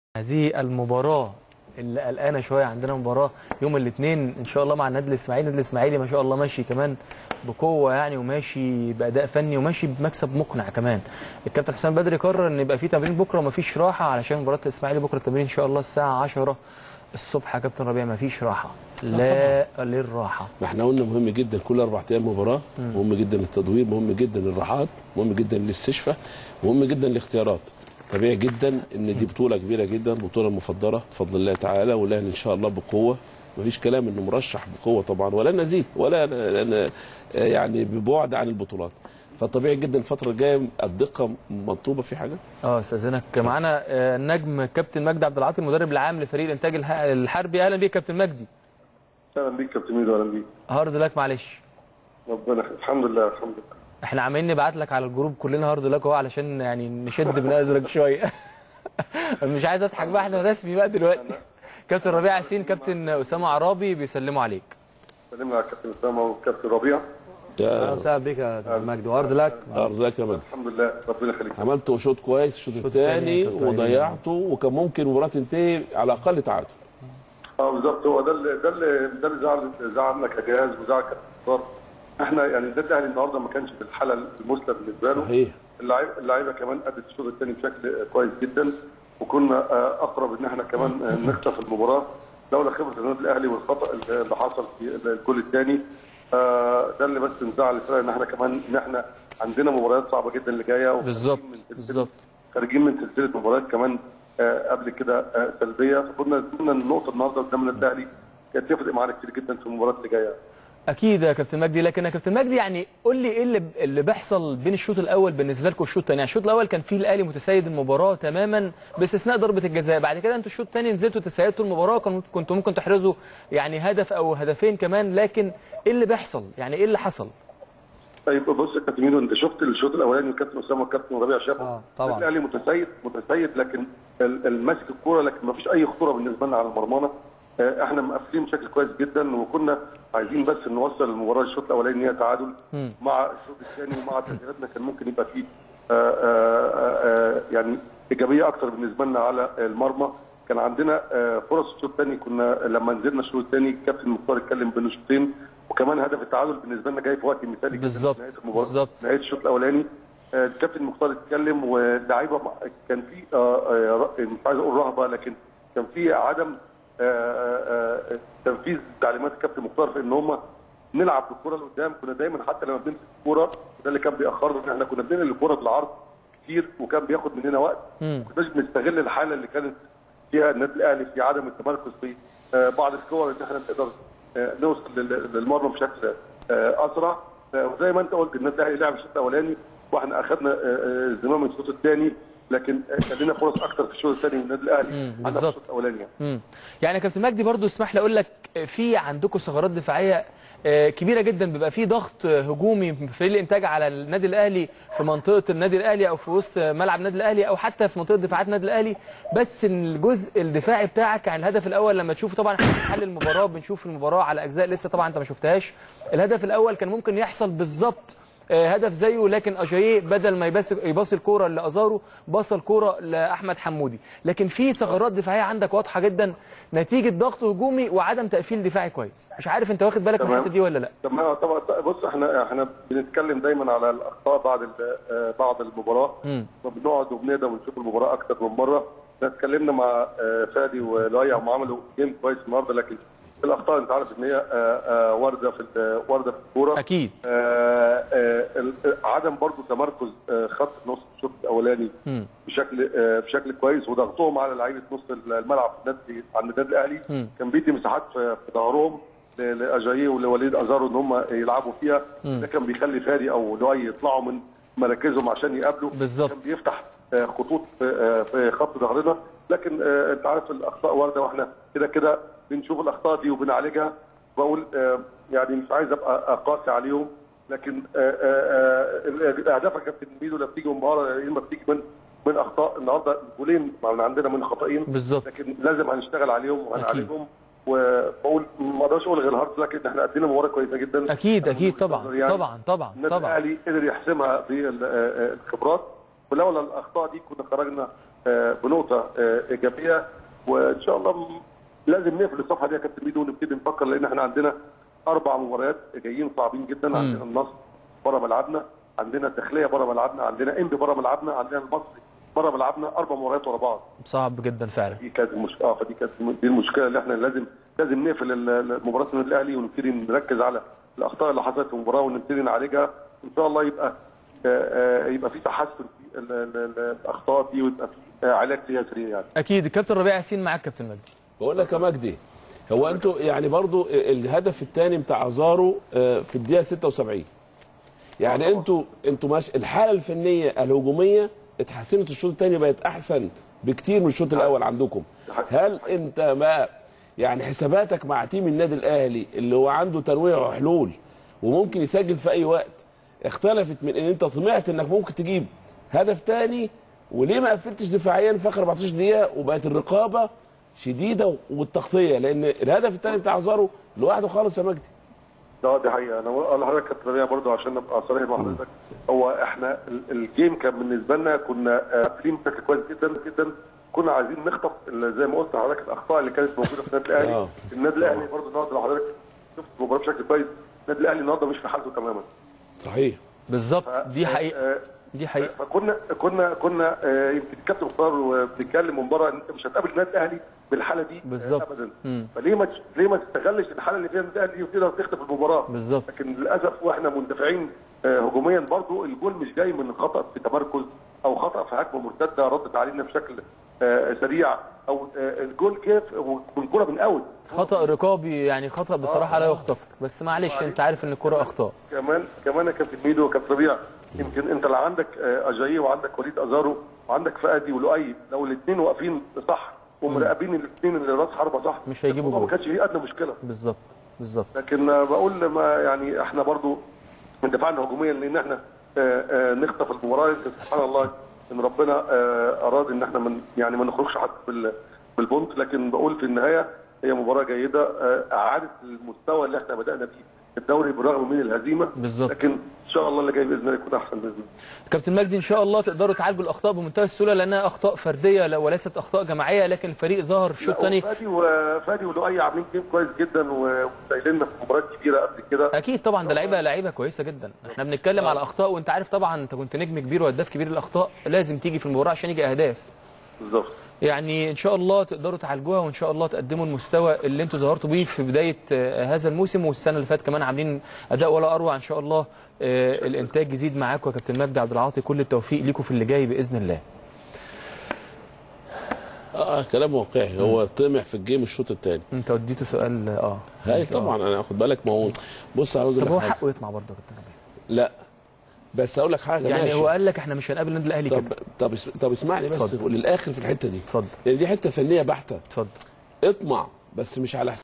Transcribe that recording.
هذه المباراة اللي قلقانة شوية عندنا مباراة يوم الاثنين إن شاء الله مع النادي الإسماعيلي النادي الإسماعيلي ما شاء الله ماشي كمان بقوة يعني وماشي بأداء فني وماشي بمكسب مقنع كمان الكابتن حسام بدري قرر إن يبقى في تمرين بكرة ومفيش راحة علشان مباراة الإسماعيلي بكرة التمرين إن شاء الله الساعة 10 الصبح يا كابتن ربيع مفيش راحة لا للراحة ما احنا قلنا مهم جدا كل اربع ايام مباراه مهم جدا التدوير مهم جدا الراحات مهم جدا الاستشفاء مهم جدا الاختيارات طبيعي جدا ان دي بطوله كبيره جدا بطوله مفضله بفضل الله تعالى والاهلي ان شاء الله بقوه مفيش كلام انه مرشح بقوه طبعا ولا نزيل ولا ن- ن- يعني ببعد عن البطولات فطبيعي جدا الفتره الجايه الدقه مطلوبه في حاجه اه استاذنك معانا آه، النجم كابتن مجدي عبد العاطي المدرب العام لفريق الانتاج الح- الحربي اهلا بيك كابتن مجدي اهلا بيك كابتن ميدو اهلا بيك هارد لك معلش ربنا يخليك. الحمد لله الحمد لله احنا عمالين نبعت لك على الجروب كلنا هارد لك اهو علشان يعني نشد بنأزرك شويه مش عايز اضحك بقى احنا رسمي بقى دلوقتي كابتن ربيع ياسين كابتن اسامه عرابي بيسلموا عليك سلمنا على الكابتن اسامه والكابتن ربيع يا اهلا بك يا مجدي وارد لك ارض لك يا مجدي الحمد لله ربنا يخليك عملت شوط كويس الشوط الثاني التاني كنت وضيعته وكان ممكن المباراه تنتهي على الاقل تعادل اه بالظبط هو ده اللي ده اللي ده اللي زعل زعلنا كجهاز وزعل كاستثمار احنا يعني النادي الاهلي النهارده ما كانش في الحاله المثلى بالنسبه له صحيح اللعيبه اللعيبه كمان ادت الشوط الثاني بشكل كويس جدا وكنا آه، اقرب ان احنا كمان آه، نخطف المباراه لولا خبره النادي الاهلي والخطا اللي حصل في الجول الثاني ده اللي بس مزعل الفرقه ان احنا كمان ان احنا عندنا مباريات صعبه جدا اللي جايه وخارجين بالظبط من سلسلة- بالظبط خارجين من سلسله مباريات كمان آه، قبل كده آه، سلبيه فكنا كنا النقطه النهارده قدام النادي الاهلي كانت تفرق معانا كتير جدا في المباريات اللي جايه اكيد يا كابتن مجدي لكن يا كابتن مجدي يعني قول لي ايه اللي اللي بيحصل بين الشوط الاول بالنسبه لكم والشوط الثاني يعني الشوط الاول كان فيه الاهلي متسيد المباراه تماما باستثناء ضربه الجزاء بعد كده انتوا الشوط الثاني نزلتوا تسيدتوا المباراه كنتوا كنتوا ممكن تحرزوا يعني هدف او هدفين كمان لكن ايه اللي بيحصل يعني ايه اللي حصل طيب بص يا كابتن ميدو انت شفت الشوط الاولاني الكابتن اسامه والكابتن ربيع شافوا آه، طبعاً. الاهلي متسيد متسيد لكن ال- الماسك الكوره لكن ما فيش اي خطوره بالنسبه لنا على المرمانه آه، احنا مقفلين بشكل كويس جدا وكنا عايزين بس نوصل المباراه الشوط الاولاني ان هي تعادل مم. مع الشوط الثاني ومع تغييراتنا كان ممكن يبقى فيه آه، آه، آه، يعني ايجابيه اكتر بالنسبه لنا على المرمى كان عندنا آه، فرص الشوط الثاني كنا لما نزلنا الشوط الثاني الكابتن مختار اتكلم بين الشوطين وكمان هدف التعادل بالنسبه لنا جاي في وقت مثالي جداً بالظبط، في نهايه المباراه بالظبط. نهايه الشوط الاولاني آه، الكابتن مختار اتكلم واللعيبه مع- كان في آه، آه، ر- مش عايز اقول رهبه لكن كان في عدم آه، آه، آه، تنفيذ تعليمات الكابتن مختار في ان هم نلعب بالكره لقدام كنا دايما حتى لما بنمسك الكوره ده اللي كان بيأخرنا ان احنا كنا بننقل الكوره بالعرض كتير وكان بياخد مننا وقت مم. ما كناش بنستغل الحاله اللي كانت فيها النادي الاهلي في عدم التمركز في آه، بعض الكور ان احنا نقدر آه، نوصل لل- للمرمى بشكل آه، اسرع آه، وزي ما انت قلت النادي الاهلي لعب الشوط الاولاني واحنا اخذنا آه، آه، زمام الشوط الثاني لكن آه، كان لنا فرص اكثر في الشوط الثاني من النادي الاهلي مم، عندنا في بالظبط. الشوط الاولاني يعني. مم. يعني يا كابتن مجدي برضو اسمح لي اقول لك في عندكم ثغرات دفاعيه آه، كبيره جدا بيبقى في ضغط آه، هجومي في فريق الانتاج على النادي الاهلي في منطقه النادي الاهلي او في وسط ملعب النادي الاهلي او حتى في منطقه دفاعات النادي الاهلي بس الجزء الدفاعي بتاعك عن الهدف الاول لما تشوفه طبعا احنا بنحلل المباراه بنشوف المباراه على اجزاء لسه طبعا انت ما شفتهاش الهدف الاول كان ممكن يحصل بالظبط آه، هدف زيه لكن اجاييه بدل ما يباصي يباصي الكوره لازارو باص الكوره لاحمد حمودي لكن في ثغرات دفاعيه عندك واضحه جدا نتيجه ضغط هجومي وعدم تقفيل دفاعي كويس مش عارف انت واخد بالك من تمام. الحته دي ولا لا طبعا طبعا بص احنا احنا بنتكلم دايما على الاخطاء بعد ال- آه، بعد المباراه مم. فبنقعد وبنهدى ونشوف المباراه اكتر من مره احنا اتكلمنا مع آه، فادي ولؤي هم عملوا جيم كويس النهارده لكن الاخطاء انت عارف ان هي آه، آه، وارده في ال- وارده في الكوره اكيد آه، آه، ال- عدم برضو تمركز آه، خط نص الشوط الاولاني مم. بشكل آه، بشكل كويس وضغطهم على لعيبه نص الملعب في النادي عند النادي الاهلي مم. كان بيدي مساحات في في ظهرهم ل- لاجاييه ولوليد ازارو ان هم يلعبوا فيها مم. ده كان بيخلي فادي او لؤي يطلعوا من مراكزهم عشان يقابلوا بالظبط. كان بيفتح آه، خطوط في آه، في خط ظهرنا لكن آه، انت عارف الاخطاء وارده واحنا كده كده بنشوف الاخطاء دي وبنعالجها بقول آه، يعني مش عايز ابقى قاسي عليهم لكن آه، آه، آه، الاهداف يا كابتن ميدو لما بتيجي من مهاره يا اما بتيجي من من اخطاء النهارده جولين من عندنا من خطأين بالظبط لكن لازم هنشتغل عليهم وهنعالجهم وبقول ما اقدرش اقول غير الهارد لكن احنا قدمنا مباراه كويسه جدا اكيد اكيد طبعا يعني طبعا طبعا النادي طبعا الاهلي قدر يحسمها بالخبرات ولولا الاخطاء دي كنا خرجنا آه، بنقطه آه، ايجابيه وان شاء الله م- لازم نقفل الصفحه دي يا كابتن ميدو ونبتدي نفكر لان احنا عندنا اربع مباريات جايين صعبين جدا عندنا النصر بره ملعبنا عندنا الداخليه بره ملعبنا عندنا انبي بره ملعبنا عندنا المصري بره ملعبنا اربع مباريات ورا بعض صعب جدا فعلا دي كانت المشكله اه فدي كانت دي المشكله اللي احنا لازم لازم نقفل ال- ال- مباراه النادي الاهلي ونبتدي نركز على الاخطاء اللي حصلت في المباراه ونبتدي نعالجها ان شاء الله يبقى آه، آه، يبقى في تحسن في ال- ال- ال- الاخطاء دي ويبقى في آه، علاج فيها سريع يعني اكيد الكابتن ربيع ياسين معاك كابتن مجدي بقول لك يا مجدي هو انتوا يعني برضو الهدف الثاني بتاع زارو آه، في الدقيقه 76 يعني انتوا انتوا ماشي الحاله الفنيه الهجوميه اتحسنت الشوط الثاني بقت احسن بكتير من الشوط الاول عندكم هل انت ما يعني حساباتك مع تيم النادي الاهلي اللي هو عنده تنويع وحلول وممكن يسجل في اي وقت اختلفت من ان انت طمعت انك ممكن تجيب هدف ثاني وليه ما قفلتش دفاعيا في اخر 14 دقيقه وبقت الرقابه شديده والتغطيه لان الهدف الثاني بتاع زارو لوحده خالص يا مجدي اه دي حقيقه انا اقول لحضرتك كابتن ربيع برضه عشان ابقى صريح مع حضرتك هو احنا ال- الجيم كان بالنسبه لنا كنا آه، قافلين بشكل كويس جدا جدا كنا عايزين نخطف ال- زي ما قلت لحضرتك الاخطاء اللي كانت موجوده في النادي الاهلي آه. النادي الاهلي برضه النهارده لو حضرتك شفت المباراه بشكل كويس النادي الاهلي النهارده مش في حالته تماما صحيح بالظبط دي حقيقه آه، دي حقيقه فكنا كنا كنا آه، يمكن الكابتن مختار وبنتكلم من بره انت مش هتقابل النادي الاهلي بالحاله دي آه، بالظبط. ابدا مم. فليه ما تش- ليه ما تستغلش الحاله اللي فيها النادي الاهلي وتقدر تخطف المباراه بالظبط. لكن للاسف واحنا مندفعين آه، هجوميا برضو الجول مش جاي من خطا في تمركز او خطا في هجمه مرتده ردت علينا بشكل آه، سريع او آه، الجول جه من كره من اوت خطا رقابي يعني خطا بصراحه لا يغتفر بس معلش انت عارف ان الكره اخطاء كمان كمان يا كابتن ميدو وكابتن ربيع يمكن انت اللي عندك آه، اجاييه وعندك وليد ازارو وعندك فادي ولؤي لو الاثنين واقفين صح ومراقبين الاثنين اللي راس حربه صح مش هيجيبوا الموضوع جول. ما كانش فيه ادنى مشكله بالظبط بالظبط لكن آه، بقول ما يعني احنا برضو اندفعنا هجوميا لان احنا آه، آه، نخطف المباراه يمكن سبحان الله ان ربنا آه، اراد ان احنا من يعني ما نخرجش حتى بال- بالبونت لكن بقول في النهايه هي مباراه جيده آه، اعادت المستوى اللي احنا بدانا بيه في الدوري بالرغم من الهزيمه بالظبط. لكن ان شاء الله اللي جاي باذن الله يكون احسن باذن الله كابتن مجدي ان شاء الله تقدروا تعالجوا الاخطاء بمنتهى السهوله لانها اخطاء فرديه لا- وليست اخطاء جماعيه لكن الفريق ظهر في الشوط الثاني فادي وفادي ولؤي عاملين جيم كويس جدا و- وسايلنا في مباريات كبيره قبل كده اكيد طبعا ده لعيبه لعيبه كويسه جدا احنا بنتكلم على اخطاء وانت عارف طبعا انت كنت نجم كبير وهداف كبير الاخطاء لازم تيجي في المباراه عشان يجي اهداف بالظبط يعني ان شاء الله تقدروا تعالجوها وان شاء الله تقدموا المستوى اللي انتوا ظهرتوا بيه في بدايه آه، هذا الموسم والسنه اللي فاتت كمان عاملين اداء ولا اروع ان شاء الله آه، الانتاج يزيد معاكم يا كابتن مجدي عبد العاطي كل التوفيق ليكم في اللي جاي باذن الله اه كلام واقعي هو طمع في الجيم الشوط الثاني انت وديته سؤال اه هاي طبعا انا اخد بالك ما هو بص عاوز طب أقول هو لك حاجة. حقه يطمع برضه يا كابتن ربيع لا بس اقول لك حاجه يعني ماشي. هو قال لك احنا مش هنقابل النادي الاهلي طب كده طب اس- طب اسمعني بس اتفضل. للاخر في الحته دي اتفضل لان دي حته فنيه بحته اتفضل اطمع بس مش على